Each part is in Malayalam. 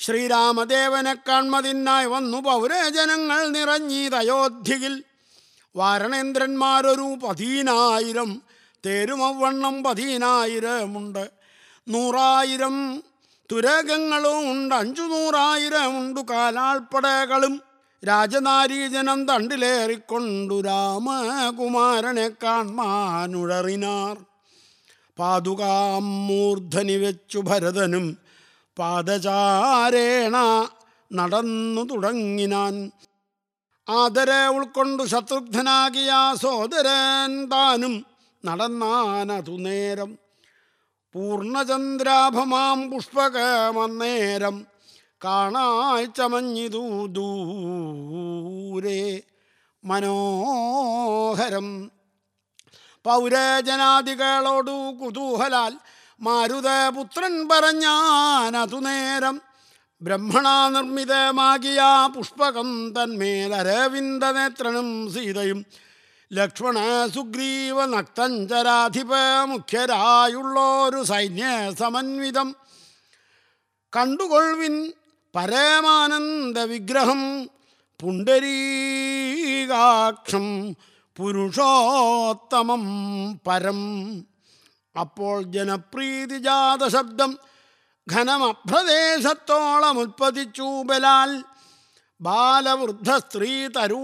ശ്രീരാമദേവനെ കാൺമതിനായി വന്നു പൗരജനങ്ങൾ നിറഞ്ഞീതയോധ്യയിൽ വാരണേന്ദ്രന്മാരൊരു പതിനായിരം തേരുമവണ്ണം പതിനായിരമുണ്ട് നൂറായിരം തുരകങ്ങളും ഉണ്ട് അഞ്ചു നൂറായിരമുണ്ട് കാലാൾപ്പടകളും രാജനാരീജനം തണ്ടിലേറിക്കൊണ്ടു രാമകുമാരനെ കാൺമാനുഴറിനാർ പാതുകാം മൂർധനി വെച്ചു ഭരതനും പാദചാരേണ നടന്നു തുടങ്ങിനാൻ ആദരെ ഉൾക്കൊണ്ടു ശത്രുഘ്നാകിയ സോദരൻ താനും നടന്നാനതു നേരം പൂർണ്ണചന്ദ്രാഭമാം പുഷ്പകമന്നേരം കാണായി ചമഞ്ഞിതു ദൂരെ മനോഹരം പൗരജനാദികളോടു കുതൂഹലാൽ മാരുതപുത്രൻ പറഞ്ഞാനതു നേരം ബ്രഹ്മണ നിർമ്മിതമാകിയ പുഷ്പകം തന്മേൽ അരവിന്ദനേത്രനും സീതയും ലക്ഷ്മണ സുഗ്രീവ നക്തഞ്ചരാധിപ മുഖ്യരായുള്ളൊരു സൈന്യ സമന്വിതം കണ്ടുകൊൾവിൻ പരമാനന്ദ വിഗ്രഹം പുണ്ടരീകാക്ഷം പുരുഷോത്തമം പരം അപ്പോൾ ജനപ്രീതിജാത ശബ്ദം ഘനമഭ്രദേശത്തോളം ഉൽപ്പതിച്ചു ബലാൽ ബാലവൃദ്ധ സ്ത്രീ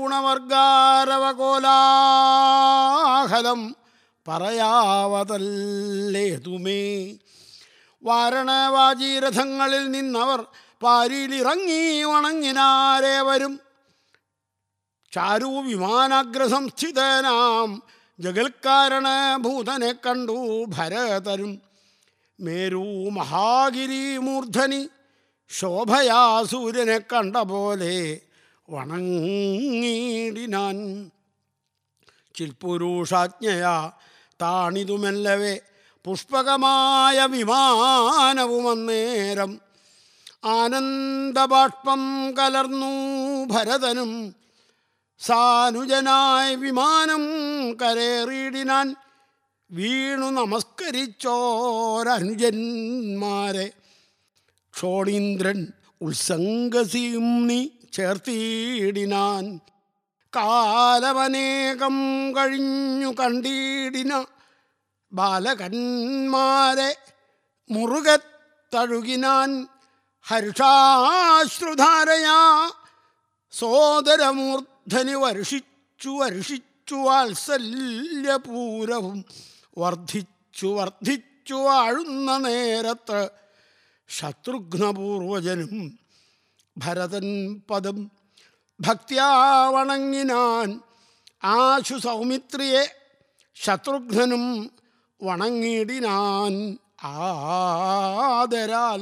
തരുണവർഗാരവകോലാഹലം പറയാവതല്ലേതുമേ വാരണവാജീരഥങ്ങളിൽ നിന്നവർ പാരിയിലിറങ്ങി വണങ്ങിനാരേവരും ചാരു വിമാനാഗ്രസംസ്ഥിതനാം ജഗൽക്കാരണ ഭൂതനെ കണ്ടു ഭരതരും മേരു മഹാഗിരി മൂർധനി ശോഭയാ സൂര്യനെ കണ്ട പോലെ വണങ്ങിടിനാൻ ചിൽപുരുഷാജ്ഞയാ താണിതുമെല്ലവേ പുഷ്പകമായ വിമാനവുമന്നേരം ആനന്ദബാഷ്പം കലർന്നു ഭരതനും സാനുജനായ വിമാനം കരേറിയിടിനാൻ വീണു നമസ്കരിച്ചോരനുജന്മാരെ ക്ഷോണീന്ദ്രൻ ഉത്സംഗസിയും നീ ചേർത്തിയിടിനാൻ കാലമനേകം കഴിഞ്ഞു കണ്ടിടിന ബാലകന്മാരെ മുറുകെ തഴുകിനാൻ ഹർഷാശ്രുധാരയാ സോദരമൂർധനി വർഷിച്ചു വർഷിച്ചു വാത്സല്യപൂരവും വർദ്ധിച്ചു വർദ്ധിച്ചു വാഴുന്ന നേരത്ത് ശത്രുഘ്നപൂർവജനും ഭരതൻ പദം ഭക്ത്യാ വണങ്ങിനാൻ ആശു സൗമിത്രിയെ ശത്രുഘ്നനും വണങ്ങിടിനാൻ ആദരാൽ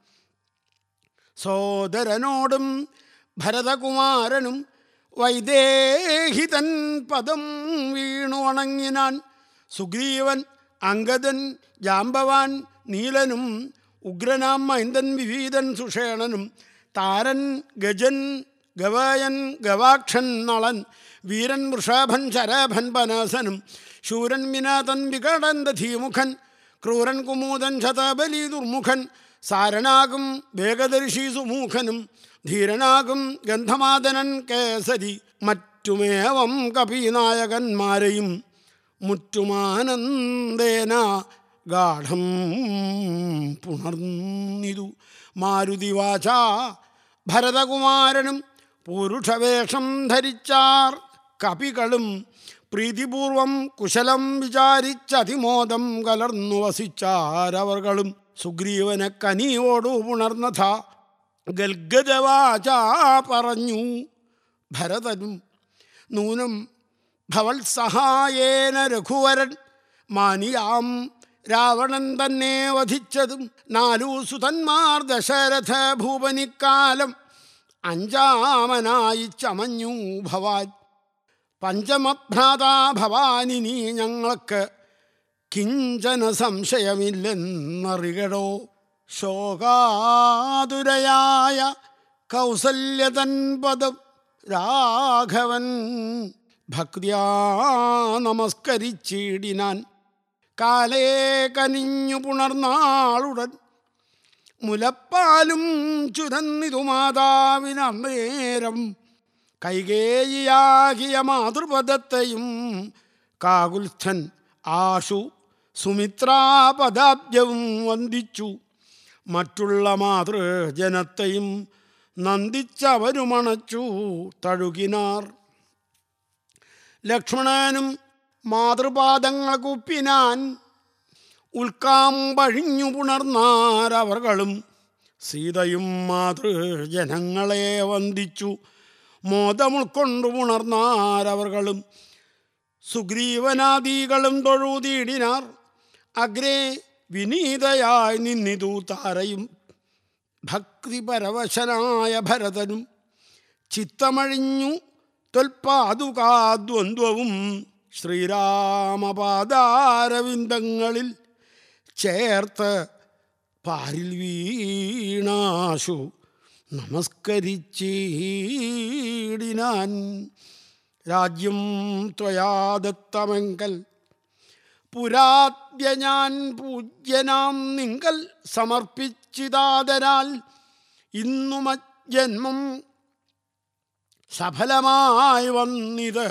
സോദരനോടും ഭരതകുമാരനും വൈദേഹിതൻ പദം വീണു വണങ്ങിനാൻ സുഗ്രീവൻ അങ്കദൻ ജാമ്പവാൻ നീലനും ഉഗ്രനാം മൈന്ദൻ വിവീതൻ സുഷേണനും താരൻ ഗജൻ ഗവായൻ ഗവാക്ഷൻ നളൻ വീരൻ വൃഷഭൻ ശരഭൻ പനാസനും ശൂരൻ വിനാതൻ വികടൻ ദധീമുഖൻ ക്രൂരൻ കുമൂതൻ ശതബലി ദുർമുഖൻ സാരനാകും വേഗദർശി സുമൂഖനും ധീരനാകും ഗന്ധമാദനൻ കേസരി മറ്റുമേവം കപിനായകന്മാരെയും മുറ്റുമാനന്ദേന ഗാഠം പുണർന്നിതു മാരുതിവാച ഭരതകുമാരനും പുരുഷവേഷം ധരിച്ചാർ കപികളും പ്രീതിപൂർവം കുശലം വിചാരിച്ചതിമോദം കലർന്നു വസിച്ചാരവർകളും സുഗ്രീവനെ കനിയോടു പുണർന്നഥ ഗൽഗദവാച പറഞ്ഞു ഭരതനും നൂനം ഭവൽ സഹായേന രഘുവരൻ മാനിയാം രാവണൻ തന്നെ വധിച്ചതും നാലു സുതന്മാർ ദശരഥ ഭൂപനിക്കാലം അഞ്ചാമനായി ചമഞ്ഞു ഭവാൻ പഞ്ചമഭ്രാതാ ഭവാനിനി ഞങ്ങൾക്ക് കിഞ്ചന സംശയമില്ലെന്നറികടോ ശോകാതുരയായ കൗസല്യതൻ പദം രാഘവൻ ഭക്തിയാ നമസ്കരിച്ചിടിനാൻ കാലേ കനിഞ്ഞു പുണർന്നാളുടൻ മുലപ്പാലും ചുരന്നിതു മാതാവിനന്നേരം കൈകേയിയാകിയ മാതൃപദത്തെയും കാകുൽസ്ഥൻ ആഷു സുമിത്രാപദാബ്ജവും വന്ദിച്ചു മറ്റുള്ള മാതൃജനത്തെയും നന്ദിച്ചവരുമണച്ചു തഴുകിനാർ ലക്ഷ്മണനും മാതൃപാദങ്ങൾ കുപ്പിനാൻ ഉൽക്കാമ്പഴിഞ്ഞു പുണർന്നാരവർകളും സീതയും മാതൃജനങ്ങളെ വന്ദിച്ചു മോദമുൾക്കൊണ്ടു പുണർന്നാരവർകളും സുഗ്രീവനാദികളും തൊഴുതീടിനാർ അഗ്രേ വിനീതയായി നിന്നിതു താരയും ഭക്തിപരവശനായ ഭരതനും ചിത്തമഴിഞ്ഞു തൊൽപാതുകാദ്വന്ദ്വവും ശ്രീരാമപാദാരവിന്ദങ്ങളിൽ ചേർത്ത് പാരിൽ വീണാശു നമസ്കരിച്ചീടിനാൻ രാജ്യം ത്വയാദത്തമെങ്കൽ പുരാദ്യ ഞാൻ പൂജ്യനാം നിങ്കൽ സമർപ്പിച്ചിതാതരാൽ ഇന്നുമ ജന്മം സഫലമായി വന്നിത്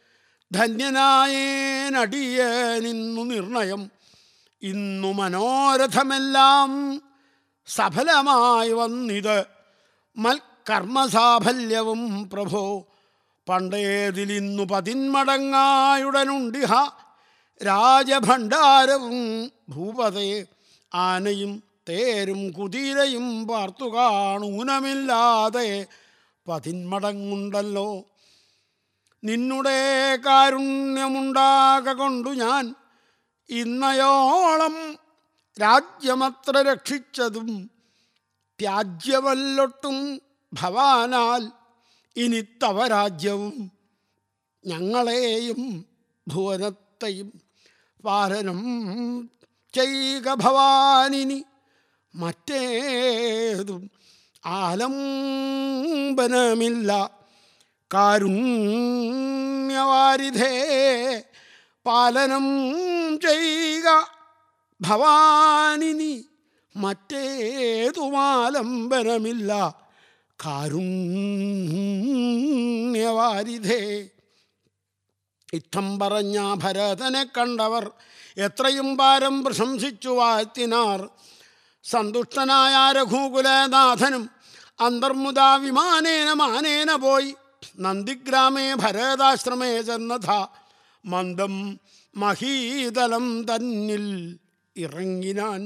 ധന്യനായേനടിയനിന്നു നിർണയം ഇന്നു മനോരഥമെല്ലാം സഫലമായി വന്നിത് മൽക്കർമ്മസാഫല്യവും പ്രഭോ പണ്ടേതിലിന്നു പതിന്മടങ്ങായുടനുണ്ടിഹ രാജഭണ്ഡാരവും ഭൂപതേ ആനയും തേരും കുതിരയും പാർത്തു കാണൂനമില്ലാതെ പതിന്മടങ്ങുണ്ടല്ലോ നിന്നുടെ കാരുണ്യമുണ്ടാക കൊണ്ടു ഞാൻ ഇന്നയോളം രാജ്യമത്ര രക്ഷിച്ചതും ത്യാജ്യമല്ലൊട്ടും ഭവാനാൽ ഇനി തവ രാജ്യവും ഞങ്ങളെയും ഭുവനത്തെയും പാലനം ചെയ്യുക ഭവാനിനി മറ്റേതും ആലംബനമില്ല കാരുണ്യവാരിധേ പാലനം ചെയ്യുക ഭവാനിനി മറ്റേതുമാലംബനമില്ല കാരുണ്യവാരിധേ ഇത്തം പറഞ്ഞ ഭരതനെ കണ്ടവർ എത്രയും പാരം പ്രശംസിച്ചു വാഴ്ത്തിനാർ സന്തുഷ്ടനായ രഘുകുലനാഥനും അന്തർമുദാ വിമാനേന മാനേന പോയി നന്ദിഗ്രാമേ ഭരതാശ്രമേ ചെന്നഥ മന്ദം മഹീതലം തന്നിൽ ഇറങ്ങിനാൻ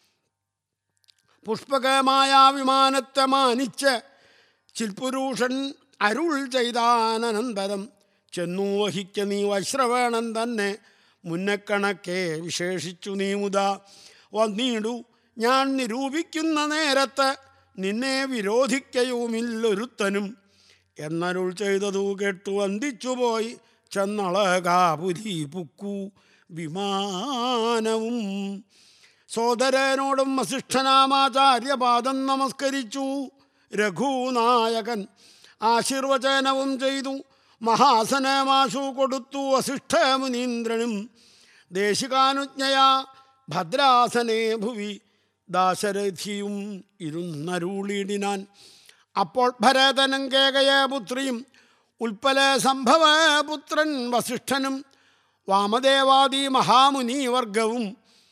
പുഷ്പകമായ വിമാനത്തെ മാനിച്ച് ചിൽപുരുഷൻ അരുൾ ചെയ്താനന്തരം ചെന്നു വഹിക്ക നീ വൈശ്രവേണൻ തന്നെ മുന്നക്കണക്കെ വിശേഷിച്ചു നീ മുത വന്നീടു ഞാൻ നിരൂപിക്കുന്ന നേരത്ത് നിന്നെ വിരോധിക്കയുമില്ലൊരുത്തനും എന്നരുൾ ചെയ്തതു കേട്ടു വന്ദിച്ചുപോയി ചെന്നളകാപുരി പുക്കു വിമാനവും സോദരനോടും വസിഷ്ഠനാമാചാര്യപാദം നമസ്കരിച്ചു രഘുനായകൻ ആശീർവചനവും ചെയ്തു മഹാസനമാശു കൊടുത്തു വസിഷ്ഠമുനീന്ദ്രനും ദേശികാനുജ്ഞയാ ഭദ്രാസനേ ഭുവി ദാശരഥിയും ഇരുന്നരുളിടിനാൻ അപ്പോൾ ഭരതനും കേകയ പുത്രിയും ഉൽപ്പല സംഭവ പുത്രൻ വസിഷ്ഠനും വാമദേവാദി മഹാമുനിവർഗവും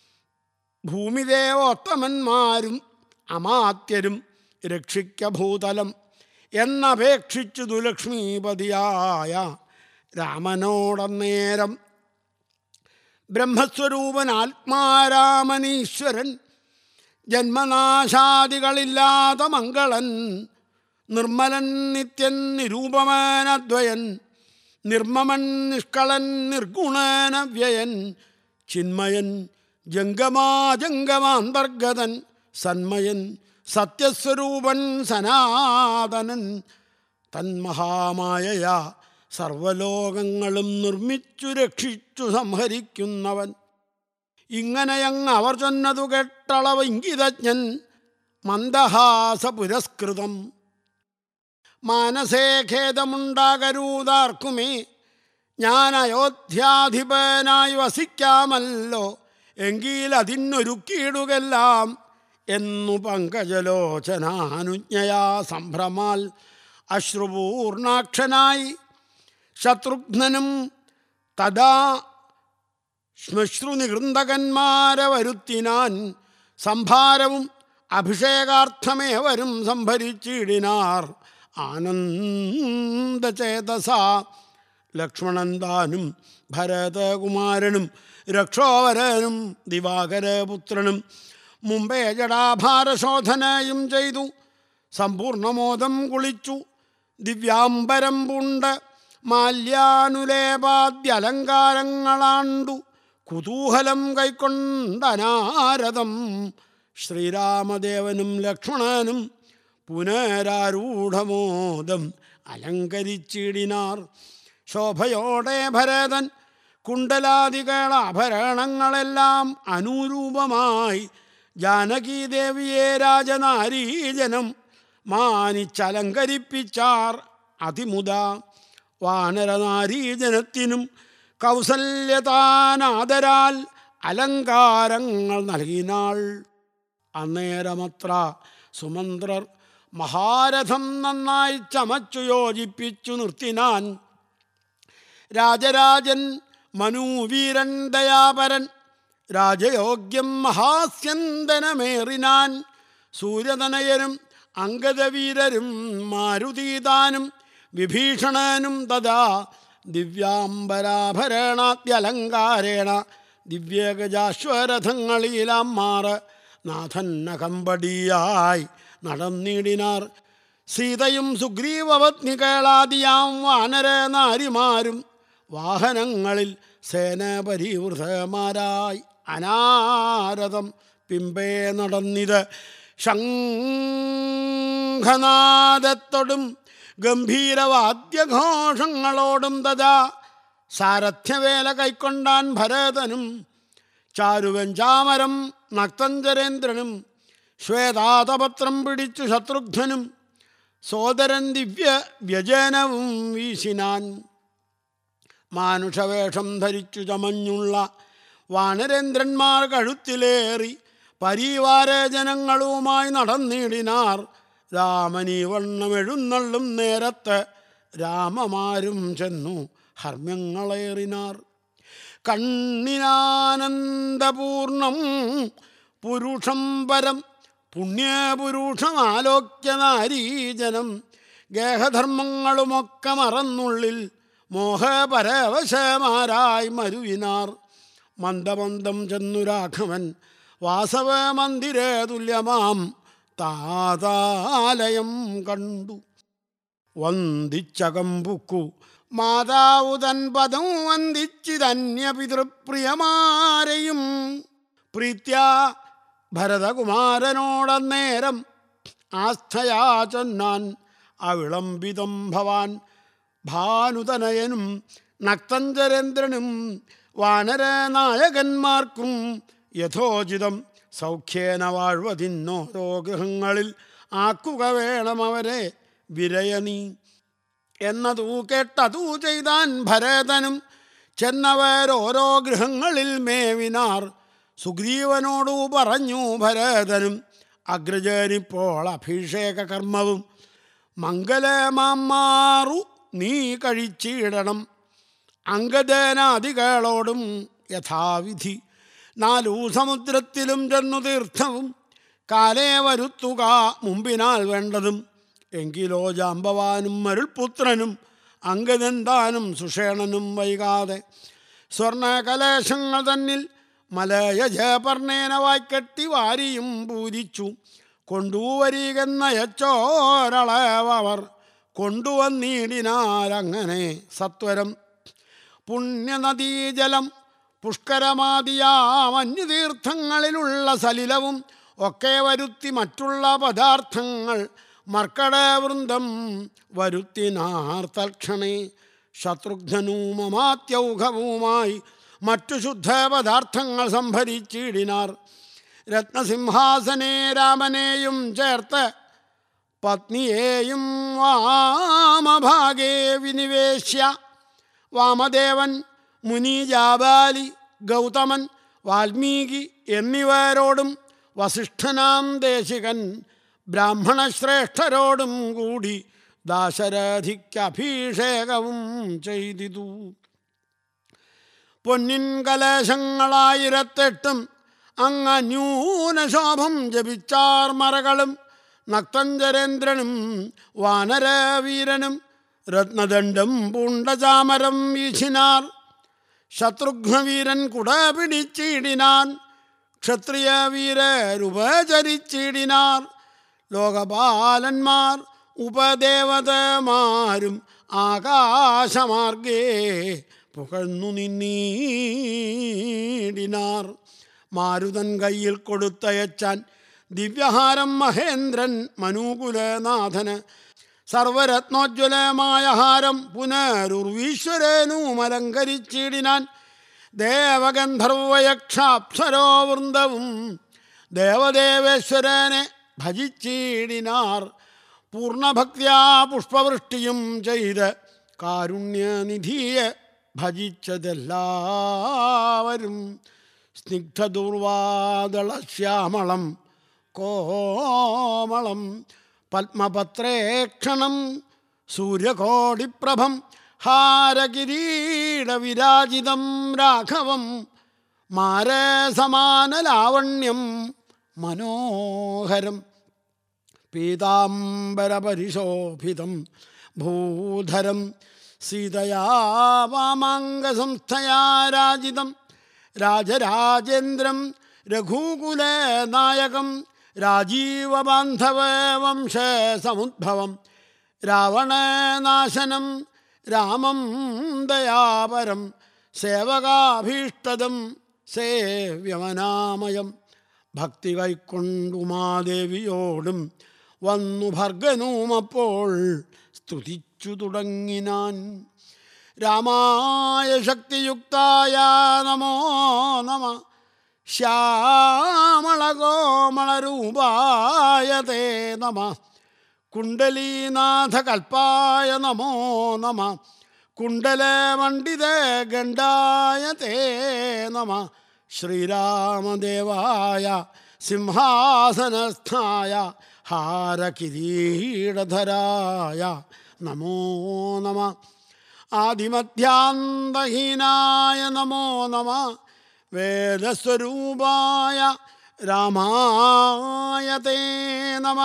ഭൂമിദേവോത്തമന്മാരും അമാത്യരും രക്ഷിക്ക ഭൂതലം എന്നപേക്ഷിച്ചു ദുലക്ഷ്മീപതിയായ രാമനോടന്നേരം ബ്രഹ്മസ്വരൂപൻ ആത്മാരാമനീശ്വരൻ ജന്മനാശാദികളില്ലാത്ത മംഗളൻ നിർമ്മലൻ നിത്യൻ നിരൂപമാനദ്വയൻ നിർമ്മമൻ നിഷ്കളൻ നിർഗുണനവ്യയൻ ചിന്മയൻ ജംഗമാജംഗമാന്തർഗതൻ സന്മയൻ സത്യസ്വരൂപൻ സനാതനൻ തന്മഹാമായയാ സർവലോകങ്ങളും നിർമ്മിച്ചു രക്ഷിച്ചു സംഹരിക്കുന്നവൻ ഇങ്ങനെയങ്ങ് അവർ ചെന്നതു കേട്ടളവ് ഇംഗിതജ്ഞൻ മന്ദഹാസ പുരസ്കൃതം മാനസേ ഖേദമുണ്ടാകരൂതാർക്കുമേ ഞാൻ അയോധ്യാധിപനായി വസിക്കാമല്ലോ എങ്കിൽ അതിനൊരുക്കിയിടുകെല്ലാം എന്നു പങ്കജലോചനാനുജ്ഞയാ സംഭ്രമാൽ അശ്രുപൂർണാക്ഷനായി ശത്രുഘ്നനും തഥാ ശ്മശ്രുനികൃന്ദകന്മാരെ വരുത്തിനാൻ സംഭാരവും അഭിഷേകാർത്ഥമേവരും സംഭരിച്ചിടിനാർ ആനന്ദചേതസ ലക്ഷ്മണൻ താനും ഭരതകുമാരനും രക്ഷോവരനും ദിവാകരപുത്രനും മുമ്പേ ജടാഭാരശോധനയും ചെയ്തു സമ്പൂർണമോദം കുളിച്ചു ദിവ്യാംബരം പൂണ്ട് മാല്യാനുലേപാദ്യലങ്കാരങ്ങളാണ്ടു കുതൂഹലം കൈക്കൊണ്ടനാരദം ശ്രീരാമദേവനും ലക്ഷ്മണനും പുനരാരൂഢമോദം അലങ്കരിച്ചിടിനാർ ശോഭയോടെ ഭരതൻ കുണ്ടലാദികൾ ആഭരണങ്ങളെല്ലാം അനുരൂപമായി ജാനകീദേവിയെ രാജനാരീജനം മാനിച്ചലങ്കരിപ്പിച്ചാർ അതിമുത വാനരനാരീജനത്തിനും കൗസല്യതാനാദരാൽ അലങ്കാരങ്ങൾ നൽകിനാൾ അന്നേരമത്ര സുമന്ത്രർ മഹാരഥം നന്നായി ചമച്ചു യോജിപ്പിച്ചു നിർത്തിനാൻ രാജരാജൻ മനൂവീരൻ ദയാപരൻ രാജയോഗ്യം മഹാസ്യന്തനമേറിനാൻ സൂര്യതനയനും അങ്കദവീരരും മാരുതീതാനും വിഭീഷണനും തഥാ ദിവ്യാംബരാഭരണാദ്യലങ്കാരേണ ദിവ്യഗജാശ്വരഥങ്ങളിലാം മാറ് നാഥന്നകമ്പടിയായി നടന്നിടിനാർ സീതയും സുഗ്രീവപത്നികളാദിയാം വാനര നാരിമാരും വാഹനങ്ങളിൽ സേനപരിവൃതമാരായി അനാരതം പിമ്പേ നടന്നിത് ശംഖനാദത്തോടും ഗംഭീരവാദ്യഘോഷങ്ങളോടും തഥാ സാരഥ്യവേല കൈക്കൊണ്ടാൻ ഭരതനും ചാരുവഞ്ചാമരം നക്തഞ്ചരേന്ദ്രനും ശ്വേതാതപത്രം പിടിച്ചു ശത്രുഘ്നനും സോദരൻ ദിവ്യ വ്യജനവും വീശിനാൻ മാനുഷവേഷം ധരിച്ചു ചമഞ്ഞുള്ള വാനരേന്ദ്രന്മാർ കഴുത്തിലേറി പരീവാരജനങ്ങളുമായി നടന്നിടിനാർ രാമനീ വണ്ണം എഴുന്നള്ളും നേരത്ത് രാമമാരും ചെന്നു ഹർമ്മ്യങ്ങളേറിനാർ കണ്ണിനാനന്ദപൂർണം പുരുഷം പരം പുണ്യപുരുഷമാലോക്യ നാരീജനം ഗേഹധർമ്മങ്ങളുമൊക്കെ മറന്നുള്ളിൽ മോഹപരവശമാരായി മരുവിനാർ മന്ദമന്ദം ചെന്നു രാഘവൻ വാസവ മന്ദിരേ തുല്യമാം താതാലയം കണ്ടു വന്ദിച്ചകമ്പുക്കു മാതാവു തൻ പദം വന്ദിച്ചിതന്യപിതൃപ്രിയമാരെയും പ്രീത്യ ഭരതകുമാരനോടന്നേരം ആസ്ഥയാ ചൊന്നാൻ അവിളംബിതം ഭവാൻ ഭാനുതനയനും നക്തഞ്ചരേന്ദ്രനും വാനരനായകന്മാർക്കും യഥോചിതം സൗഖ്യേന വാഴ്വതിന്നോരോ ഗൃഹങ്ങളിൽ ആക്കുക വേണം അവരെ വിരയനീ എന്നതൂ കേട്ടതൂ ചെയ്താൻ ഭരതനും ചെന്നവരോരോ ഗൃഹങ്ങളിൽ മേവിനാർ സുഗ്രീവനോടു പറഞ്ഞു ഭരതനും അഗ്രജനിപ്പോൾ അഭിഷേക കർമ്മവും മംഗലമാറു നീ കഴിച്ചിടണം അംഗജനാദികളോടും യഥാവിധി നാലൂ സമുദ്രത്തിലും ചെന്നു തീർത്ഥവും കാലേ വരുത്തുക മുമ്പിനാൽ വേണ്ടതും എങ്കിലോ ജാമ്പവാനും മരുൾപുത്രനും അംഗദന്താനും സുഷേണനും വൈകാതെ സ്വർണകലേശങ്ങൾ തന്നിൽ മലയ ജയപർണേന വായ്ക്കെട്ടി വാരിയും പൂരിച്ചു കൊണ്ടുവരികെന്നയച്ചോരളവർ കൊണ്ടുവന്നിടിനാരങ്ങനെ സത്വരം പുണ്യനദീജലം പുഷ്കരമാദിയാമന്യുതീർത്ഥങ്ങളിലുള്ള സലിലവും ഒക്കെ വരുത്തി മറ്റുള്ള പദാർത്ഥങ്ങൾ മർക്കടവൃന്ദം വരുത്തിനാർ തൽക്ഷണേ ശത്രുഘ്നൂമമാത്യൗഘവുമായി മറ്റു ശുദ്ധ പദാർത്ഥങ്ങൾ സംഭരിച്ചിടിനാർ രത്നസിംഹാസനെ രാമനെയും ചേർത്ത് പത്നിയെയും വാമഭാഗേ വിനിവേശ്യ വാമദേവൻ മുനി ജാബാലി ഗൗതമൻ വാൽമീകി എന്നിവരോടും വസിഷ്ഠനാം ദേശികൻ ബ്രാഹ്മണശ്രേഷ്ഠരോടും കൂടി ദാശരഥിക്ക് അഭിഷേകവും ചെയ്തിതു പൊന്നിൻ കലേശങ്ങളായിരത്തെട്ടും അങ്ങ ന്യൂനശോഭം ജപിച്ചാർ മറകളും നക്തഞ്ചരേന്ദ്രനും വാനരവീരനും രത്നദണ്ഡം പൂണ്ടചാമരം വീശിനാർ ശത്രുഘ്നവീരൻ കുട പിടിച്ചിടിനാൻ ക്ഷത്രിയ വീരരുപചരിച്ചിടിനാർ ലോകപാലന്മാർ ഉപദേവതമാരും ആകാശമാർഗേ പുകഴ്ന്നു നിന്നീടിനാർ മാരുതൻ കയ്യിൽ കൊടുത്തയച്ചാൻ ദിവ്യഹാരം മഹേന്ദ്രൻ മനൂകുലനാഥന് സർവരത്നോജ്വലമായ ഹാരം പുനരുർവീശ്വരനും അലങ്കരിച്ചിടിനാൻ ദേവഗന്ധർവയക്ഷാപ്സരോ വൃന്ദവും ദേവദേവേശ്വരനെ ഭജിച്ചിടിനാർ പൂർണ്ണഭക്തിയാ പുഷ്പവൃഷ്ടിയും ചെയ്ത് കാരുണ്യനിധിയെ ഭജിച്ചതെല്ലാവരും സ്നിഗ്ധദുർവാദളശ്യാമളം കോമളം പത്മപത്രേക്ഷണം സൂര്യകോടിപ്രഭം ഹാരകിരീടവിരാജിതം രാഘവം മാരസമാനലാവണ്യം മനോഹരം പീതാംബരപരിശോഭിതം ഭൂധരം സീതയാ വാമാംഗസംസ്ഥയാ രാജിതം രാജരാജേന്ദ്രം രഘൂകുലനായകം രാജീവബാന്ധവ വംശസമുദ്ഭവം രാവണനാശനം രാമം ദയാപരം സേവകാഭീഷ്ടദം സേവ്യമനാമയം ഭക്തി കൈക്കൊണ്ടുമാദേവിയോടും വന്നു ഭർഗനുമപ്പോൾ സ്തുതിച്ചു തുടങ്ങിനാൻ രാമായ ശക്തിയുക്തായ നമോ നമ ശ്യാമളകോമളരൂപായ തേ നമ കുണ്ടലീനാഥകൽപ്പായ നമോ നമ കുണ്ടലമണ്ഡിത ഗണ്ഡായ തേ നമ ശ്രീരാമദേവായ സിംഹാസനസ്ഥായ ഹാരകിരീടധരായ നമോ നമ ആദിമധ്യാന്തഹീനായ നമോ നമ വേദസ്വരൂപായ രാമായ തേ നമ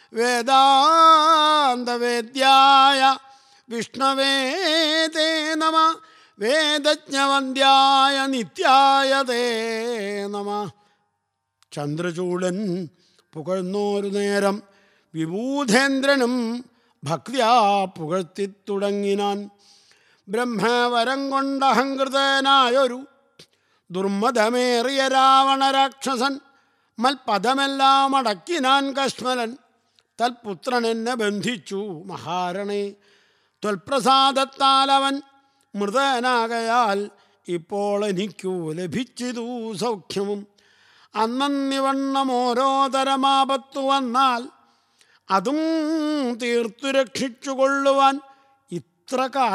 വേദാന്തവേദ്യായ വിഷ്ണവേ തേ നമ വേദജ്ഞവന്ദ്യായ നിത്യായ തേ നമ ചന്ദ്രചൂടൻ പുകഴ്ന്നോരു നേരം വിഭൂധേന്ദ്രനും ഭക്തിയാ പുകഴ്ത്തിത്തുടങ്ങിനാൻ ബ്രഹ്മവരം കൊണ്ട് അഹങ്കൃതനായൊരു ദുർമതമേറിയ രാവണ രാക്ഷസൻ മൽപദമെല്ലാം അടക്കിനാൻ കശ്മലൻ തൽപുത്രൻ എന്നെ ബന്ധിച്ചു മഹാരണേ ത്വൽപ്രസാദത്താൽ അവൻ മൃതനാകയാൽ ഇപ്പോൾ എനിക്കു ലഭിച്ചിതു സൗഖ്യവും അന്നന്നിവണ്ണം ഓരോ തരമാപത്തു വന്നാൽ അതും തീർത്തു രക്ഷിച്ചു കൊള്ളുവാൻ ഇത്ര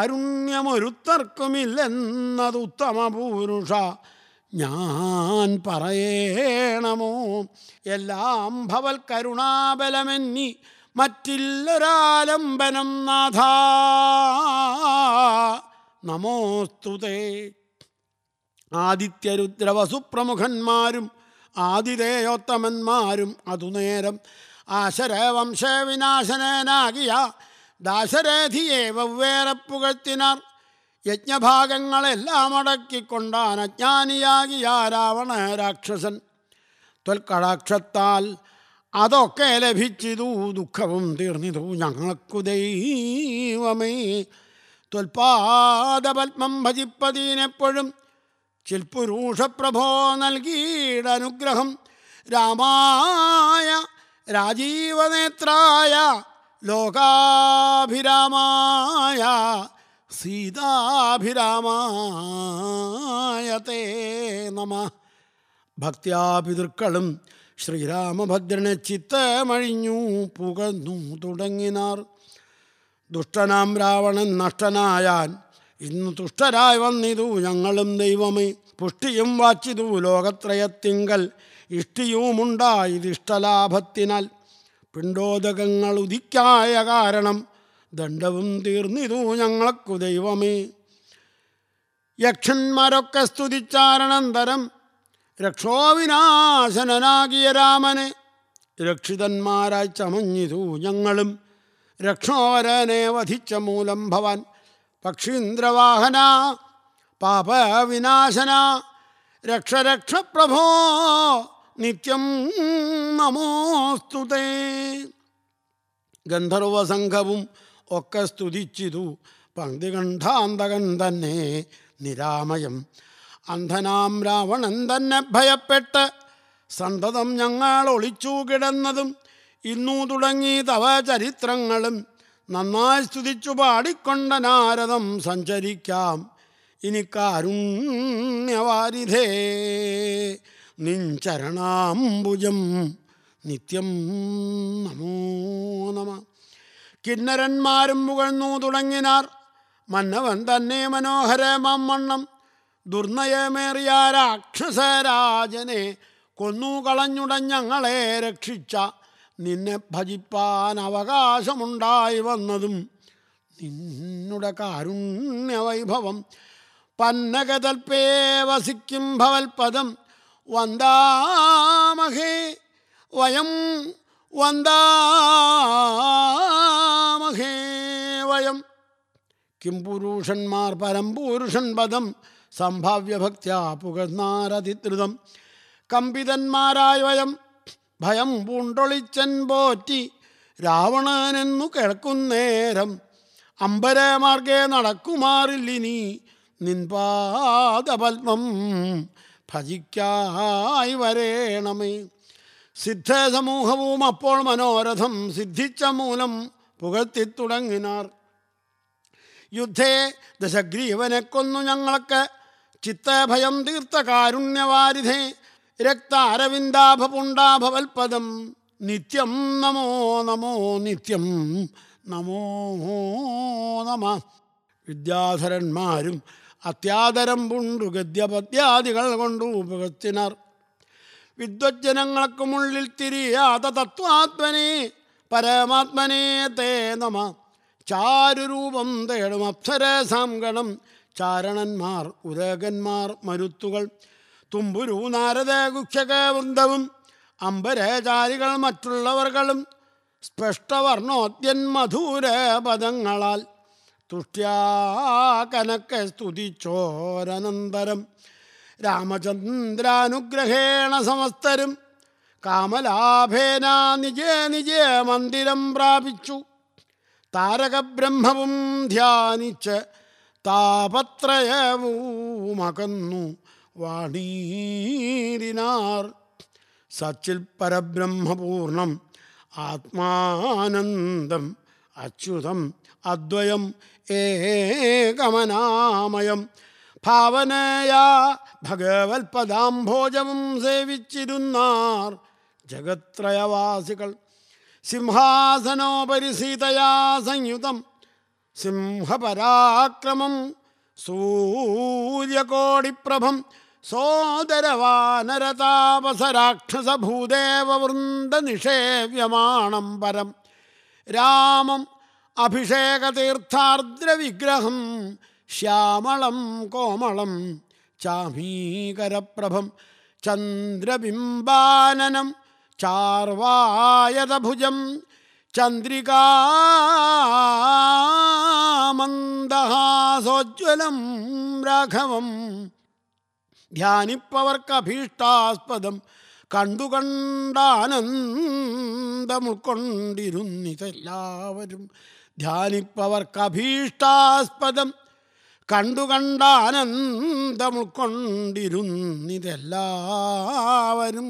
കാരുണ്യമൊരുത്തർക്കുമില്ലെന്നത് ഉത്തമ പുരുഷ ഞാൻ പറയണമോ എല്ലാം ഭവൽ കരുണാബലമെന്നി മറ്റില്ലൊരാലംബനം നാഥ നമോസ്തുതേ ആദിത്യരുദ്രവസുപ്രമുഖന്മാരും ആതിഥേയോത്തമന്മാരും അതുനേരം ആശരവംശവിനാശനനാകിയ ദാശരഥിയെ വെവ്വേറെ പുകഴ്ത്തിനാർ യജ്ഞഭാഗങ്ങളെല്ലാം അടക്കിക്കൊണ്ടാൻ അജ്ഞാനിയാകിയ രാവണ രാക്ഷസൻ ത്വൽക്കടാക്ഷത്താൽ അതൊക്കെ ലഭിച്ചിതു ദുഃഖവും തീർന്നിതു ഞങ്ങൾക്കു ദൈവമേ ത്വൽപാദപത്മം ഭജിപ്പതീനെപ്പോഴും ചിൽപുരൂഷപ്രഭോ നൽകിയിടനുഗ്രഹം രാമായ രാജീവനേത്രായ ലോകാഭിരാമായ സീതാഭിരാമായ തേ നമ ഭക്ത്യാപിതൃക്കളും ശ്രീരാമഭദ്രനെ ചിത്തമഴിഞ്ഞു പുകന്നു തുടങ്ങിനാർ ദുഷ്ടനാം രാവണൻ നഷ്ടനായാൻ ഇന്ന് തുഷ്ടരായി വന്നിതു ഞങ്ങളും ദൈവമേ പുഷ്ടിയും വാച്ചിതു ലോകത്രയത്തിങ്കൽ ഇഷ്ടിയുമുണ്ടായതിഷ്ടലാഭത്തിനാൽ പിണ്ടോദകങ്ങൾ ഉദിക്കായ കാരണം ദണ്ഡവും തീർന്നിതു ഞങ്ങൾക്കു ദൈവമേ യക്ഷന്മാരൊക്കെ സ്തുതിച്ചാരണന്തരം രക്ഷോവിനാശനനാകിയ രാമനെ രക്ഷിതന്മാരായി ചമഞ്ഞിതു ഞങ്ങളും രക്ഷോവരനെ വധിച്ച മൂലം ഭവാൻ പക്ഷീന്ദ്രവാഹന പാപവിനാശന രക്ഷ രക്ഷ പ്രഭോ നിത്യം നമോസ്തുതേ ഗന്ധർവസംഘവും ഒക്കെ സ്തുതിച്ചിതു പങ്ക്തികണ്ഠാന്തകൻ തന്നെ നിരാമയം അന്ധനാം രാവണൻ തന്നെ ഭയപ്പെട്ട് സന്തതം ഞങ്ങൾ ഒളിച്ചു കിടന്നതും ഇന്നു തുടങ്ങി തവ ചരിത്രങ്ങളും നന്നായി സ്തുതിച്ചു പാടിക്കൊണ്ട നാരദം സഞ്ചരിക്കാം ഇനി കാരുണ്യവാരിധേ നിഞ്ചരണാംബുജം നിത്യം നമോ നമ കിന്നരന്മാരും പുകഴ്ന്നു തുടങ്ങിനാർ മന്നവൻ തന്നെ മനോഹരമാം വണ്ണം ദുർനയമേറിയ രാക്ഷസരാജനെ കൊന്നു കളഞ്ഞുടഞ്ഞങ്ങളെ രക്ഷിച്ച നിന്നെ ഭജിപ്പാൻ അവകാശമുണ്ടായി വന്നതും നിന്നുടെ കാരുണ്യവൈഭവം പന്നകതൽപ്പേ വസിക്കും ഭവൽപദം വന്ദാമഹേ വയം വന്ദാമഹേ വയം കിം പുരുഷന്മാർ പരംപൂരുഷൻ പദം സംഭാവ്യഭക്ത്യാ പുകഴ്ന്നാരതിദ്രുതം കമ്പിതന്മാരായ വയം ഭയം പൂണ്ടൊളിച്ചൻ പോറ്റി രാവണനെന്നു കേൾക്കുന്നേരം അമ്പരമാർഗെ നടക്കുമാറില്ലിനി നിൻപാദപത്മം ഭജിക്കായി വരേണമേ സിദ്ധസമൂഹവും അപ്പോൾ മനോരഥം സിദ്ധിച്ച മൂലം പുകഴ്ത്തിത്തുടങ്ങിനാർ യുദ്ധേ ദശഗ്രീവനെ കൊന്നു ഞങ്ങൾക്ക് ചിത്തഭയം തീർത്ത കാരുണ്യവാരിധേ രക്താരവിന്ദാഭപുണ്ടാഭവൽപദം നിത്യം നമോ നമോ നിത്യം നമോ നമ വിദ്യാധരന്മാരും അത്യാദരം പുണ്ടു ഗദ്യപദ്യാദികൾ കൊണ്ടു പുകഴ്ത്തിനാർ വിദ്വജ്ജനങ്ങൾക്കുമുള്ളിൽ തിരിയാത തത്വാത്മനെ പരമാത്മനെ തേ നമ ചാരുരൂപം തേടും അപ്സരസാംഗണം ചാരണന്മാർ ഉരകന്മാർ മരുത്തുകൾ തുമ്പുരു നാരദ ഗുക്ഷക വൃന്ദവും അമ്പരചാരികൾ മറ്റുള്ളവർകളും സ്പഷ്ടവർണോദ്യൻ മധുര പദങ്ങളാൽ തുഷ്ട്യാ കനക്ക സ്തുതിച്ചോരനന്തരം രാമചന്ദ്രാനുഗ്രഹേണ സമസ്തരും കാമലാഭേന നിജേ നിജേ മന്ദിരം പ്രാപിച്ചു താരകബ്രഹ്മവും ധ്യാനിച്ച് താപത്രയവുമകന്നു വാണീരിനാർ സച്ചിൽ പരബ്രഹ്മപൂർണം ആത്മാനന്ദം അച്യുതം അദ്വയം ഏകമനാമയം ഭാവനയാ ഭഗവത്പദാംഭോജവും സേവിച്ചിരുന്നാർ ജഗത്രയവാസികൾ സിംഹാസനോപരി സീതയാ സംയുതം സിംഹപരാക്രമം സൂര്യകോടിപ്രഭം സോദരവാനരതാപസരാക്ഷസഭൂദേവവൃന്ദനിഷേവ്യമാണം പരം രാമം അഭിഷേകതീർത്ഥാർദ്രവിഗ്രഹം ശ്യാമളം കോമളം ചാമീകരപ്രഭം ചന്ദ്രബിംബാനനം ചാർവായതഭുജം ചന്ദ്രികാമന്ദഹാസോജ്വലം രാഘവം ധ്യാനിപ്പവർക്കഭീഷ്ടാസ്പദം കണ്ടുകണ്ടാനന്ദമുൾക്കൊണ്ടിരുന്നിതെല്ലാവരും ധ്യാനിപ്പവർക്കഭീഷ്ടാസ്പദം കണ്ടുകണ്ടാനന്ദമുൾക്കൊണ്ടിരുന്നിതെല്ലാവരും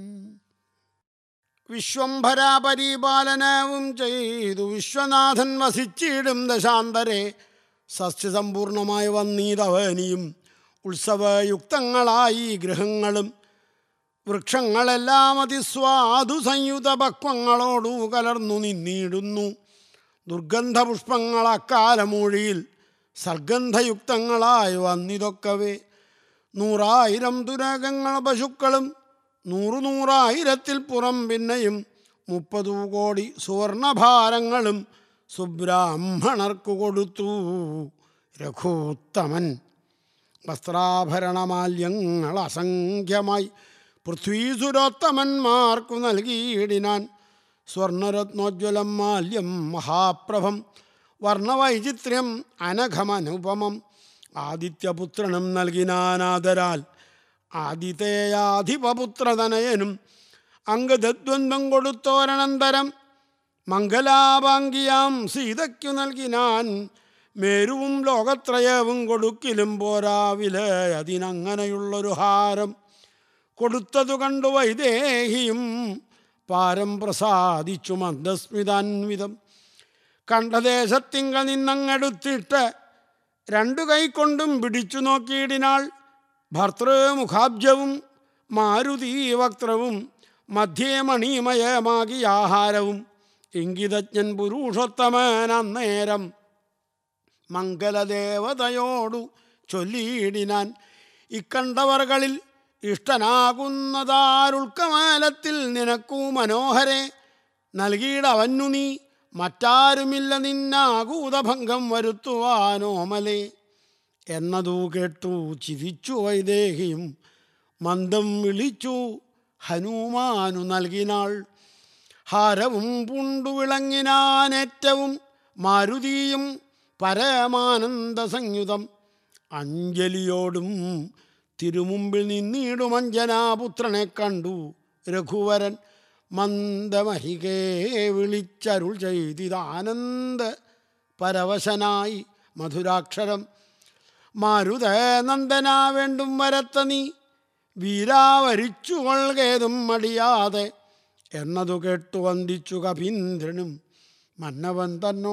വിശ്വംഭരാപരിപാലനവും ചെയ്തു വിശ്വനാഥൻ വസിച്ചിടും ദശാന്തരെ സസ്യസമ്പൂർണമായി വന്നീതവനിയും ഉത്സവയുക്തങ്ങളായി ഗൃഹങ്ങളും വൃക്ഷങ്ങളെല്ലാം അതിസ്വാദു സംയുത പക്വങ്ങളോടു കലർന്നു നിന്നിടുന്നു ദുർഗന്ധപുഷ്പങ്ങൾ അക്കാലമൂഴിയിൽ സർഗന്ധയുക്തങ്ങളായി വന്നിതൊക്കവേ നൂറായിരം തുരകങ്ങൾ പശുക്കളും നൂറു നൂറായിരത്തിൽ പുറം പിന്നെയും മുപ്പതു കോടി സുവർണഭാരങ്ങളും സുബ്രാഹ്മണർക്കു കൊടുത്തു രഘുത്തമൻ വസ്ത്രാഭരണമാല്യങ്ങൾ അസംഖ്യമായി പൃഥ്വീസുരോത്തമന്മാർക്കു നൽകിയിടിനാൻ സ്വർണരത്നോജ്വലം മാല്യം മഹാപ്രഭം വർണ്ണവൈചിത്ര്യം അനഘമനുപമം ആദിത്യപുത്രനും നൽകിനാനാദരാൽ ആദിതേയാധിപപുത്രതനയനും അംഗദ്വന്ദ്വം കൊടുത്തോരനന്തരം മംഗലാഭാംഗിയാം സീതയ്ക്കു നൽകിനാൻ മേരുവും ലോകത്രയവും കൊടുക്കിലും പോരാവിലെ അതിനങ്ങനെയുള്ളൊരു ഹാരം കൊടുത്തതു കണ്ടു വൈദേഹിയും പാരം പ്രസാദിച്ചു മന്ദസ്മിതാൻവിധം കണ്ടദേശത്തിങ്ക നിന്നങ്ങെടുത്തിട്ട് രണ്ടു കൈക്കൊണ്ടും പിടിച്ചു നോക്കിയിടിനാൾ ഭർത്തൃമുഖാബ്ജവും മാരുതി വക്ത്രവും മധ്യേ മണിമയമാകിയ ആഹാരവും ഇംഗിതജ്ഞൻ പുരുഷോത്തമൻ അന്നേരം മംഗലദേവതയോടു ചൊല്ലിയിടിനാൻ ഇക്കണ്ടവർകളിൽ ഇഷ്ടനാകുന്നതാരുൾക്കമാലത്തിൽ നിനക്കു മനോഹരെ നൽകിയിടവന്നു നീ മറ്റാരുമില്ല നിന്നാകൂതഭംഗം വരുത്തുവാനോമലേ എന്നതു കേട്ടു ചിരിച്ചു വൈദേഹിയും മന്ദം വിളിച്ചു ഹനുമാനു നൽകിനാൾ ഹാരവും പുണ്ടു വിളങ്ങിനാനേറ്റവും മാരുതിയും പരമാനന്ദ സംയുതം അഞ്ജലിയോടും തിരുമുമ്പിൽ നിന്നിടും അഞ്ജനാപുത്രനെ കണ്ടു രഘുവരൻ മന്ദമഹികേ വിളിച്ചരുൾ ചെയ്തിതാനന്ദ പരവശനായി മധുരാക്ഷരം മാരുത നന്ദന വേണ്ടും വരത്ത നീ വീരാവരിച്ചു കൊൾകേതും മടിയാതെ എന്നതു കേട്ടു വന്ദിച്ചു കപീന്ദ്രനും മന്നവൻ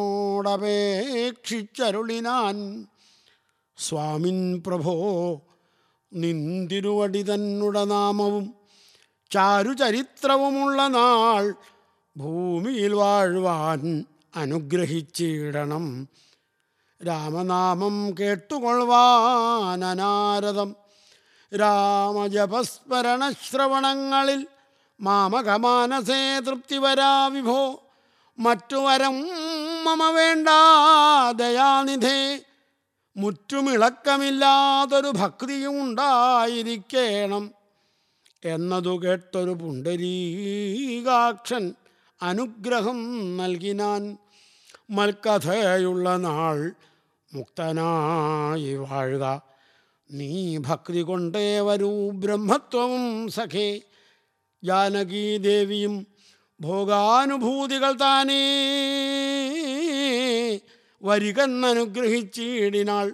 തന്നോടപേക്ഷിച്ചരുളിനാൻ സ്വാമിൻ പ്രഭോ നിന്തിരുവടി തന്നുട നാമവും ചാരുചരിത്രവുമുള്ള നാൾ ഭൂമിയിൽ വാഴുവാൻ അനുഗ്രഹിച്ചിടണം രാമനാമം കേട്ടുകൊള്ളുവാൻ അനാരതം രാമജപസ്മരണശ്രവണങ്ങളിൽ മാമകമാനസേ തൃപ്തി വരാ വിഭോ മറ്റു വരം മമ വേണ്ട ദയാനിധേ മുറ്റുമിളക്കമില്ലാതൊരു ഭക്തിയും ഉണ്ടായിരിക്കണം എന്നതു കേട്ടൊരു പുണ്ടരീകാക്ഷൻ അനുഗ്രഹം നൽകിനാൻ മൽക്കഥയുള്ള നാൾ മുക്തനായി വാഴുക നീ ഭക്തി കൊണ്ടേ വരൂ ബ്രഹ്മത്വവും സഖേ ജാനകീദേവിയും ഭോഗാനുഭൂതികൾ താനേ വരികന്നനുഗ്രഹിച്ചിടിനാൾ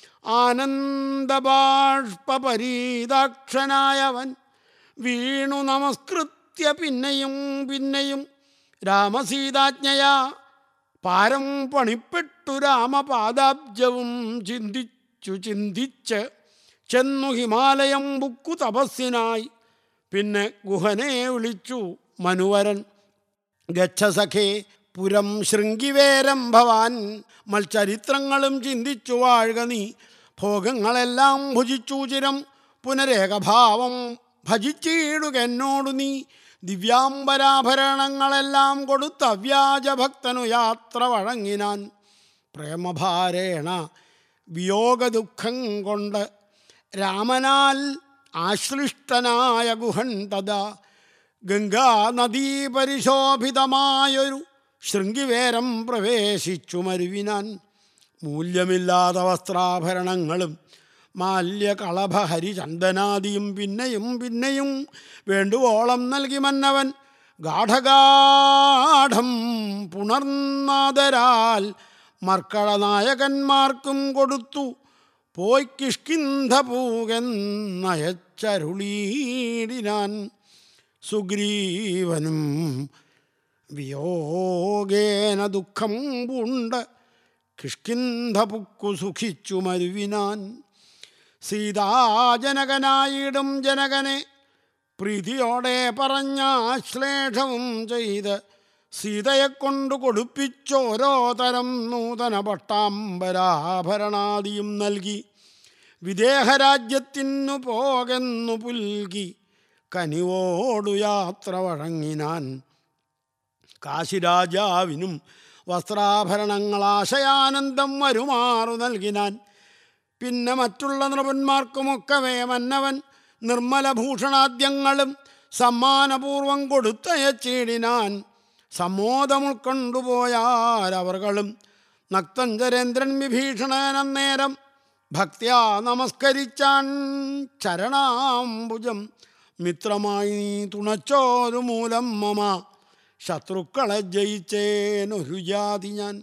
ആനന്ദബാഷ്പരീതാക്ഷനായവൻ വീണു നമസ്കൃത്യ പിന്നെയും പിന്നെയും രാമസീതാജ്ഞയാ പാരം പണിപ്പെട്ടു രാമപാദാബ്ജവും ചിന്തിച്ചു ചിന്തിച്ച് ചെന്നു ഹിമാലയം ബുക്കു തപസ്സിനായി പിന്നെ ഗുഹനെ വിളിച്ചു മനുവരൻ ഗച്ഛസഖേ പുരം ശൃംഗിവേരം ഭവാൻ മൽചരിത്രങ്ങളും ചിന്തിച്ചു വാഴുക നീ ഭോഗങ്ങളെല്ലാം ഭുജിച്ചു ചിരം പുനരേകഭാവം ഭജിച്ചിടുക എന്നോടു നീ ദിവ്യാംബരാഭരണങ്ങളെല്ലാം കൊടുത്ത വ്യാജഭക്തനു യാത്ര വഴങ്ങിനാൻ പ്രേമഭാരേണ വിയോഗദുഃഖം കൊണ്ട് രാമനാൽ ആശ്ലിഷ്ടനായ ഗുഹൻ തഥാ ഗംഗാ നദീ പരിശോഭിതമായൊരു ശൃംഗിവേരം പ്രവേശിച്ചു മരുവിനാൻ മൂല്യമില്ലാത്ത വസ്ത്രാഭരണങ്ങളും മാല്യകളഭ ഹരിചന്ദനാദിയും പിന്നെയും പിന്നെയും വേണ്ടുവോളം നൽകി മന്നവൻ ഗാഠഗാഠം പുണർനാദരാൽ മർക്കളനായകന്മാർക്കും കൊടുത്തു പോയി കിഷ്കിന്ധ പൂകെന്നയച്ചരുളീടിനാൻ സുഗ്രീവനും വിയോഗേന ദുഃഖം പൂണ്ട് കിഷ്കിന്ധ പുക്കു സുഖിച്ചു മരുവിനാൻ സീതാജനകനായിടും ജനകനെ പ്രീതിയോടെ പറഞ്ഞ ആശ്ലേഷവും ചെയ്ത് സീതയെ കൊണ്ടു കൊടുപ്പിച്ചോരോ തരം നൂതന പട്ടാംബരാഭരണാദിയും നൽകി വിദേഹരാജ്യത്തിനു പോകെന്നു പുൽകി കനിവോടു യാത്ര വഴങ്ങിനാൻ കാശിരാജാവിനും വസ്ത്രാഭരണങ്ങൾ ആശയാനന്ദം വരുമാറു നൽകിനാൻ പിന്നെ മറ്റുള്ള നൃപന്മാർക്കുമൊക്കവേ മന്നവൻ നിർമ്മല ഭൂഷണാദ്യങ്ങളും സമ്മാനപൂർവം കൊടുത്തയച്ചിടിനാൻ സമ്മോദം ഉൾക്കൊണ്ടുപോയാരവർകളും നക്തഞ്ചരേന്ദ്രൻ വിഭീഷണനന്നേരം ഭക്ത്യാ നമസ്കരിച്ചാൻ ചരണാംബുജം മിത്രമായി നീ തുണച്ചോരു മൂലം മമ ശത്രുക്കളെ ജയിച്ചേനൊരു ജാതി ഞാൻ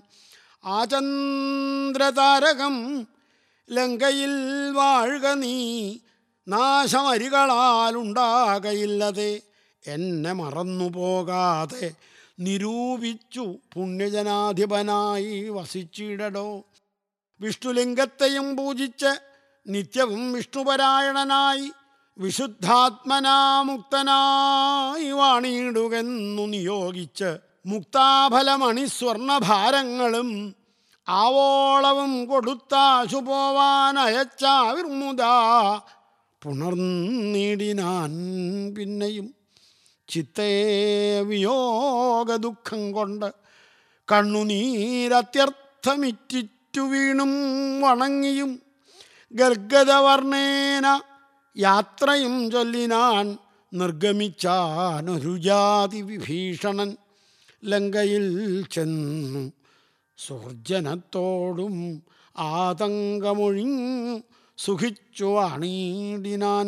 ആചന്ദ്രതാരകം ലങ്കയിൽ വാഴുക നീ നാശമരികളാലുണ്ടാകയില്ലതെ എന്നെ മറന്നു പോകാതെ നിരൂപിച്ചു പുണ്യജനാധിപനായി വസിച്ചിടടോ വിഷ്ണുലിംഗത്തെയും പൂജിച്ച് നിത്യവും വിഷ്ണുപരായണനായി വിശുദ്ധാത്മനാമുക്തനായി വാണിയിടുകെന്നു നിയോഗിച്ച് മുക്താഫലമണി സ്വർണഭാരങ്ങളും ആവോളവും കൊടുത്താശു പോവാൻ അയച്ചാവിർമുത പുണർന്നീടിനാൻ പിന്നെയും ചിത്തേ വിയോഗ ദുഃഖം കൊണ്ട് കണ്ണുനീരത്യർത്ഥമിറ്റിറ്റു വീണും വണങ്ങിയും ഗർഗതവർണേന യാത്രയും ചൊല്ലിനാൻ നിർഗമിച്ചാനൊരു ജാതി വിഭീഷണൻ ലങ്കയിൽ ചെന്നു സുർജനത്തോടും ആതങ്കമൊഴിഞ്ഞു സുഖിച്ചു അണീടിനാൻ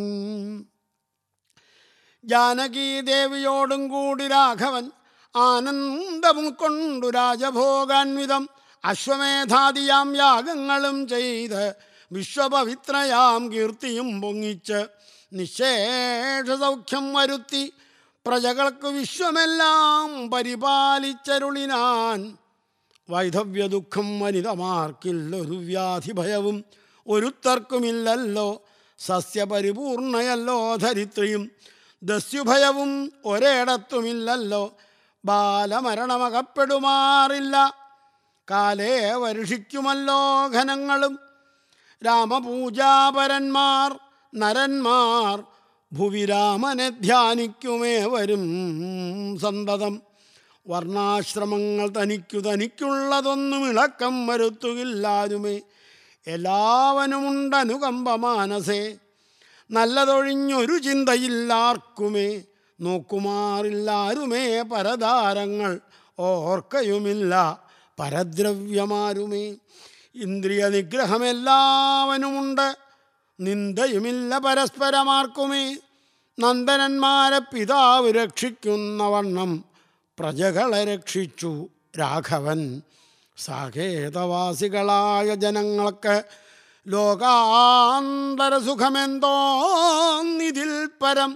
ജാനകീദേവിയോടും കൂടി രാഘവൻ ആനന്ദം കൊണ്ടു രാജഭോഗാൻവിതം അശ്വമേധാദിയാം യാഗങ്ങളും ചെയ്ത് വിശ്വപവിത്രയാം കീർത്തിയും പൊങ്ങിച്ച് നിശേഷ സൗഖ്യം വരുത്തി പ്രജകൾക്ക് വിശ്വമെല്ലാം പരിപാലിച്ചരുളിനാൻ വൈധവ്യ ദുഃഖം വനിതമാർക്കില്ലൊരു വ്യാധി ഭയവും ഒരുത്തർക്കുമില്ലല്ലോ സസ്യപരിപൂർണയല്ലോ ധരിത്രിയും ദസ്യുഭയവും ഒരിടത്തുമില്ലല്ലോ ബാലമരണമകപ്പെടുമാറില്ല കാലേ വർഷിക്കുമല്ലോ ഘനങ്ങളും രാമപൂജാപരന്മാർ നരന്മാർ ഭുവിരാമനെ ധ്യാനിക്കുമേ വരും സന്തതം വർണ്ണാശ്രമങ്ങൾ തനിക്കു തനിക്കുള്ളതൊന്നും ഇളക്കം വരുത്തുകില്ലാരുമേ എല്ലാവനുമുണ്ടനുകമ്പ മാനസേ നല്ലതൊഴിഞ്ഞൊരു ചിന്തയില്ലാർക്കുമേ നോക്കുമാറില്ലാരുമേ പരതാരങ്ങൾ ഓർക്കയുമില്ല പരദ്രവ്യമാരുമേ ഇന്ദ്രിയ നിഗ്രഹമെല്ലാവനുമുണ്ട് നിന്ദയുമില്ല പരസ്പരമാർക്കുമേ നന്ദനന്മാരെ പിതാവ് രക്ഷിക്കുന്ന വണ്ണം പ്രജകളെ രക്ഷിച്ചു രാഘവൻ സാകേതവാസികളായ ജനങ്ങൾക്ക് ലോകാന്തര സുഖമെന്തോന്നിതിൽ പരം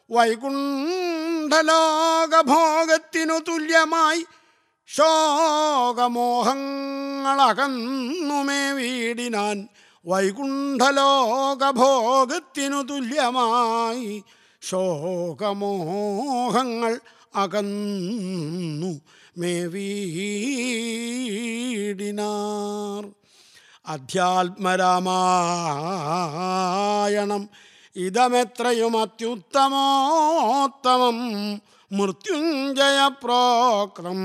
വൈകുണ്ഠലോകഭോഗത്തിനു തുല്യമായി ശോകമോഹങ്ങളകന്നുമേ വീടിനാൻ വൈകുണ്ഠലോകഭോഗത്തിനു തുല്യമായി ശോകമോഹങ്ങൾ അകന്നു മേ വീടിനാർ അധ്യാത്മരാമായണം ഇതമെത്രയും അത്യുത്തമോത്തമം മൃത്യുഞ്ജയ പ്രോക്രം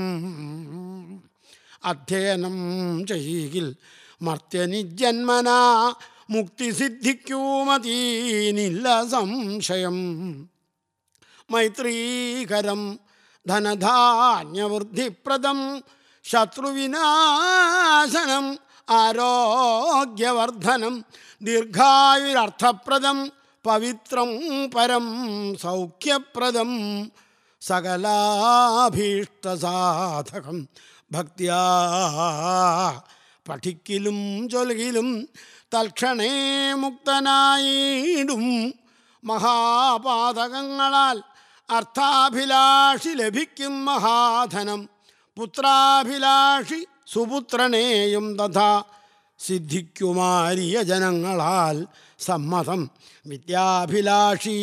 അധ്യയനം ചെയ്യിൽ മർത്യനിജന്മന മുക്തി സിദ്ധിക്കൂമതീനില്ല സംശയം മൈത്രീകരം ധനധാന്യവൃദ്ധിപ്രദം ശത്രുവിനാശനം ആരോഗ്യവർദ്ധനം ദീർഘായുരർത്ഥപ്രദം പവിത്രം പരം സൗഖ്യപ്രദം സകലാഭീഷ്ടസാധകം ഭക്തിയാ പഠിക്കലും ചൊൽകിലും തൽക്ഷണേ മുക്തനായിടും മഹാപാതകങ്ങളാൽ അർത്ഥാഭിലാഷി ലഭിക്കും മഹാധനം പുത്രാഭിലാഷി സുപുത്രനെയും തഥാ സിദ്ധിക്കുമാരിയ ജനങ്ങളാൽ സമ്മതം വിദ്യാഭിലാഷി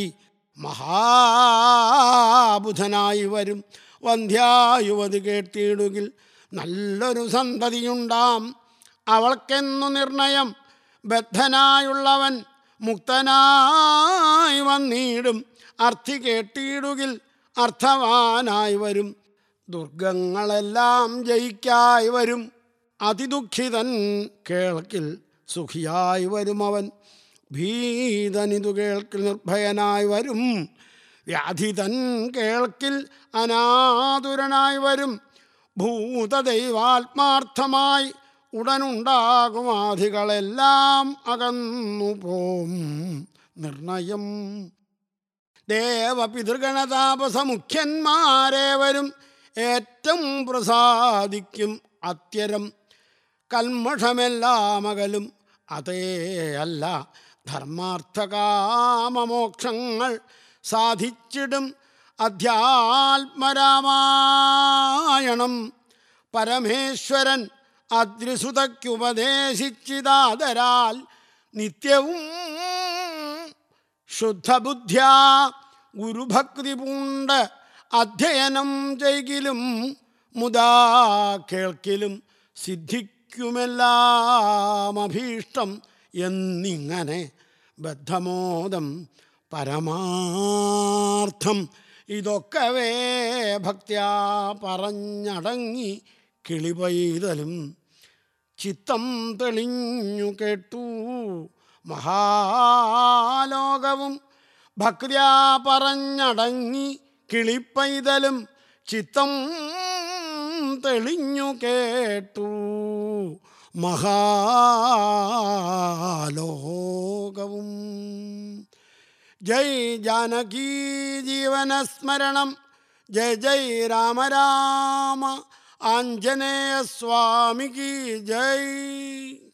മഹാബുധനായി വരും വന്ധ്യായുവതി കേട്ടിടുകിൽ നല്ലൊരു സന്തതിയുണ്ടാം അവൾക്കെന്നു നിർണയം ബദ്ധനായുള്ളവൻ മുക്തനായി വന്നിടും അർത്ഥി കേട്ടിടുകിൽ അർത്ഥവാനായി വരും ദുർഗങ്ങളെല്ലാം ജയിക്കായി വരും അതിദുഃഖിതൻ കേൾക്കിൽ സുഖിയായി വരും അവൻ ഭീതനിതു കേൾക്കിൽ നിർഭയനായി വരും വ്യാധിതൻ കേൾക്കിൽ അനാതുരനായി വരും ഭൂതദൈവാത്മാർത്ഥമായി ഉടനുണ്ടാകും ആധികളെല്ലാം അകന്നു പോം നിർണയം ദേവപിതൃഗണതാപസമുഖ്യന്മാരേവരും ഏറ്റവും പ്രസാദിക്കും അത്യരം കൽമഷമെല്ലാം അതേ അല്ല ധർമാർത്ഥകാമമോക്ഷങ്ങൾ സാധിച്ചിടും അധ്യാത്മരാമായണം പരമേശ്വരൻ അദ്രിസുതയ്ക്കുപദേശിച്ചിതാതരാൽ നിത്യവും ശുദ്ധബുദ്ധ്യാ ഗുരുഭക്തി പൂണ്ട് അധ്യയനം ചെയ്കിലും മുതാ കേൾക്കിലും സിദ്ധിക്കുമെല്ലാം അഭീഷ്ടം എന്നിങ്ങനെ ബദ്ധമോദം പരമാർത്ഥം ഇതൊക്കവേ ഭക്ത്യാ പറഞ്ഞടങ്ങി കിളിപൈതലും ചിത്തം തെളിഞ്ഞു കേട്ടു മഹാലോകവും ഭക്തിയാ പറഞ്ഞടങ്ങി കിളിപ്പൈതലും ചിത്തം തെളിഞ്ഞു കേട്ടു മഹാലോകവും ജയ് ജാനകീ ജീവനസ്മരണം ജയ ജയ് രാമ രാമ ആഞ്ജനേയ സ്വാമിക്ക് ജയ്